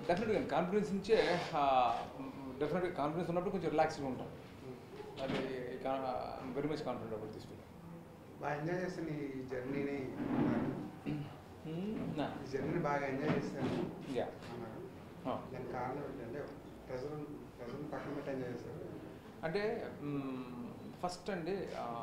డెఫినెట్గా కాన్ఫిడెన్స్ నుంచే డెఫినెట్గా కాన్ఫిడెన్స్ ఉన్నప్పుడు కొంచెం రిలాక్స్గా ఉంటాం అది వెరీ మచ్ కాన్ఫిడెంట్ అప్పుడు తీసుకుంటాం బాగా ఎంజాయ్ చేస్తాను ఈ జర్నీని అన్నారు ఈ జర్నీని బాగా ఎంజాయ్ చేస్తాను యా అన్నారు దానికి కారణం ఏంటంటే ప్రజలు ప్రజలు పక్కన పెట్టి ఎంజాయ్ చేస్తారు అంటే ఫస్ట్ అండి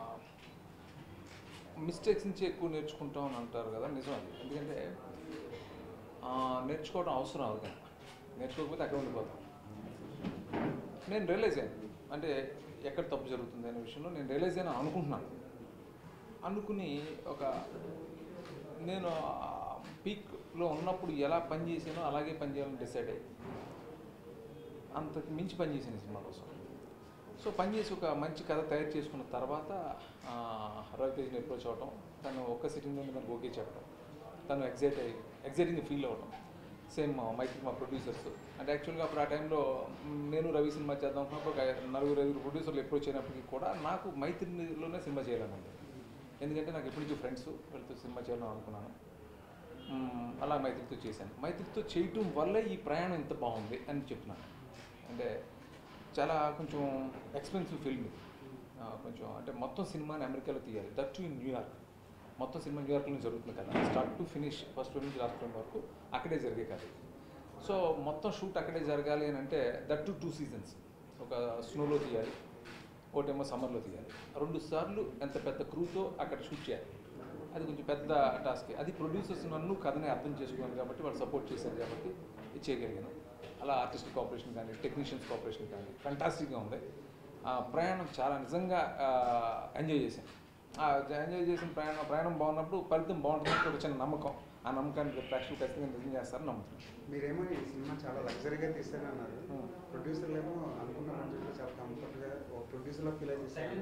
మిస్టేక్స్ నుంచి ఎక్కువ నేర్చుకుంటాం అని అంటారు కదా నిజం అది ఎందుకంటే ఆ, నేర్చుకోవడం అవసరం అది కదా నేర్చుకోకపోతే అక్కడ ఉండిపోతాం నేను రియలైజ్ అయ్యాను అంటే ఎక్కడ తప్పు జరుగుతుంది అనే విషయంలో నేను రియలైజ్ అయినా అనుకుంటున్నాను అనుకుని ఒక నేను పీక్లో ఉన్నప్పుడు ఎలా పని చేసానో అలాగే పని చేయాలని డిసైడ్ అయ్యి అంతకు మించి పని చేశాను ఈ సినిమా కోసం సో పని చేసి ఒక మంచి కథ తయారు చేసుకున్న తర్వాత ఆ, రవితేజ్ని అప్రోచ్ అవ్వటం తను ఒక్క సిట్టింగ్లోనే తనకు ఓకే చెప్పడం తను ఎగ్జైట్ అయ్యి ఎగ్జైటింగ్ ఫీల్ అవ్వడం సేమ్ మైత్రి మా ప్రొడ్యూసర్స్ అంటే యాక్చువల్గా అప్పుడు ఆ టైంలో మ్, నేను రవి సినిమా చేద్దాం అనుకున్నప్పుడు ఒక నలుగురు ఐదుగురు ప్రొడ్యూసర్లు అప్రోచ్ అయినప్పటికీ కూడా నాకు మైత్రిలోనే సినిమా చేయాలని ఎందుకంటే నాకు ఎప్పటి నుంచో ఫ్రెండ్స్ వీళ్ళతో సినిమా చేయాలని అనుకున్నాను మ్, అలా మైత్రితో చేశాను మైత్రితో చేయటం వల్ల ఈ ప్రయాణం ఇంత బాగుంది అని చెప్తున్నాను అంటే చాలా కొంచెం ఎక్స్పెన్సివ్ ఫిల్మ్ ఇది ఆ, కొంచెం అంటే మొత్తం సినిమాని అమెరికాలో తీయాలి దట్ టు ఇన్ న్యూయార్క్ మొత్తం సినిమా న్యూయార్క్లో జరుగుతుంది కదా start to finish first film నుంచి లాస్ట్ ఫిల్మ్ వరకు అక్కడే జరిగే కథ ఇది. సో మొత్తం షూట్ అక్కడే జరగాలి అని అంటే దట్ టు టూ సీజన్స్ ఒక స్నోలో తీయాలి ఒకటేమో సమ్మర్లో తీయాలి రెండు సార్లు ఎంత పెద్ద క్రూతో అక్కడ షూట్ చేయాలి అది కొంచెం పెద్ద టాస్క్ అది ప్రొడ్యూసర్స్ నన్ను కథని అర్థం చేసుకున్నాను కాబట్టి వాళ్ళు సపోర్ట్ చేశారు కాబట్టి ఇది చేయగలిగాను అలా ఆర్టిస్ట్ కోఆపరేషన్ కానీ టెక్నీషియన్స్ కోఆపరేషన్ కానీ ఫంటాస్టిక్గా ఉంది ఆ ప్రయాణం చాలా నిజంగా ఎంజాయ్ చేశాను ఆ ఎంజాయ్ చేసిన ప్రయాణం ప్రయాణం బాగున్నప్పుడు ఫలితం బాగుంటుంది ఒక చిన్న నమ్మకం ఆ నమ్మకాన్ని ప్రేక్షకులు ఖచ్చితంగా నిజం చేస్తారని నమ్ముతున్నాను మీరేమో ఈ సినిమా చాలా లగ్జరీగా తీస్తారని అన్నారు Hmm. ప్రొడ్యూసర్లు ఏమో అనుకున్న బడ్జెట్లో చాలా కంఫర్ట్గా ఒక ప్రొడ్యూసర్లో ఫీల్ అయితే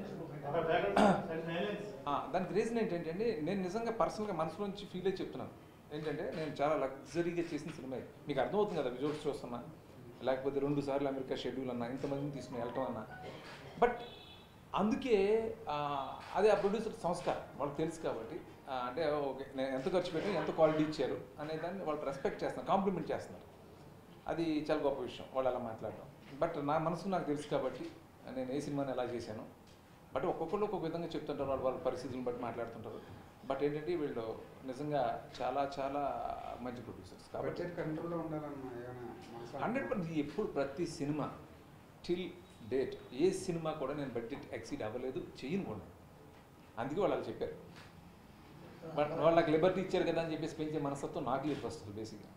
ఆ, దానికి రీజన్ ఏంటంటే అండి నేను నిజంగా పర్సనల్గా మనసులోంచి ఫీల్ అయ్యి చెప్తున్నాను ఏంటంటే నేను చాలా లగ్జరీగా చేసిన సినిమా ఇది మీకు అర్థమవుతుంది కదా విజువల్స్ చూస్తున్నా లేకపోతే రెండు సార్లు అమెరికా షెడ్యూల్ అన్నా ఇంతమందిని తీసుకుని వెళ్ళటం అన్నా బట్ అందుకే ఆ, అదే ఆ ప్రొడ్యూసర్ సంస్కారం వాళ్ళకి తెలుసు కాబట్టి ఆ, అంటే ఓకే నేను ఎంత ఖర్చు పెట్టాను ఎంత క్వాలిటీ ఇచ్చారు అనే దాన్ని వాళ్ళు రెస్పెక్ట్ చేస్తున్నారు కాంప్లిమెంట్ చేస్తున్నారు అది చాలా గొప్ప విషయం వాళ్ళు అలా మాట్లాడడం బట్ నా మనసు నాకు తెలుసు కాబట్టి నేను ఏ సినిమాని ఎలా చేశాను బట్ ఒక్కొక్కళ్ళు ఒక్కొక్క విధంగా చెప్తుంటారు వాళ్ళు వాళ్ళ పరిస్థితులను బట్టి మాట్లాడుతుంటారు బట్ ఏంటంటే వీళ్ళు నిజంగా చాలా చాలా మంచి ప్రొడ్యూసర్స్ కాబట్టి బడ్జెట్ కంట్రోల్లో ఉండాలన్న ఏమైనా మనసులో హండ్రెడ్ పర్సెంట్ ఎప్పుడు ప్రతి సినిమా టిల్ డేట్ ఏ సినిమా కూడా నేను బడ్జెట్ ఎక్సీడ్ అవ్వలేదు చెయ్యను కూడా అందుకే వాళ్ళు అలా చెప్పారు బట్ వాళ్ళకి లిబర్టీ ఇచ్చారు కదా అని చెప్పేసి పెంచే మనస్తత్వం నాకు లేదు ఫస్ట్ బేసిక్గా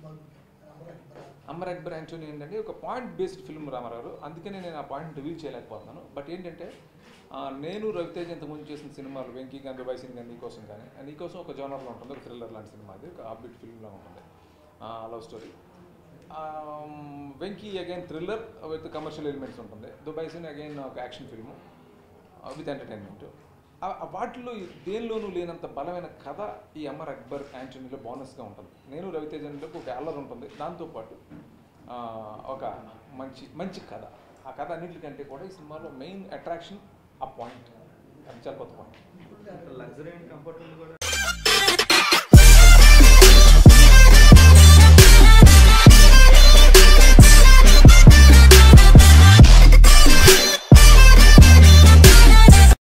అమర్ అక్బర్ యాంటోనీ ఏంటంటే ఒక పాయింట్ బేస్డ్ ఫిల్మ్ రామారావు అందుకనే నేను ఆ పాయింట్ రివీల్ చేయలేకపోతున్నాను బట్ ఏంటంటే ఆ, నేను రవితేజ్ ఇంతకుముందు చేసిన సినిమాలు వెంకీ కానీ దుబాయ్ సిన్ కానీ నీకోసం కానీ ఆ నీకోసం ఒక జోనర్లో ఉంటుంది ఒక థ్రిల్లర్ లాంటి సినిమా అది ఒక అప్డేట్ ఫిల్మ్లా ఉంటుంది love story Venky again thriller with commercial elements ఉంటుంది దుబాయ్ సిన్ అగైన్ ఒక యాక్షన్ ఫిల్ము విత్ ఎంటర్టైన్మెంట్ వాటిలో ఈ దేనిలోనూ లేనంత బలమైన కథ ఈ అమర్ అక్బర్ యాంటనీలో బోనస్గా ఉంటుంది నేను రవితేజన్లో ఒక అల్లర్ ఉంటుంది దాంతోపాటు ఆ, ఒక మంచి మంచి కథ ఆ కథ అన్నింటికంటే కూడా ఈ సినిమాలో మెయిన్ అట్రాక్షన్ ఆ పాయింట్ అది చాలా కొత్త పాయింట్ లగ్జరీ అండ్ కంఫర్టబుల్ కూడా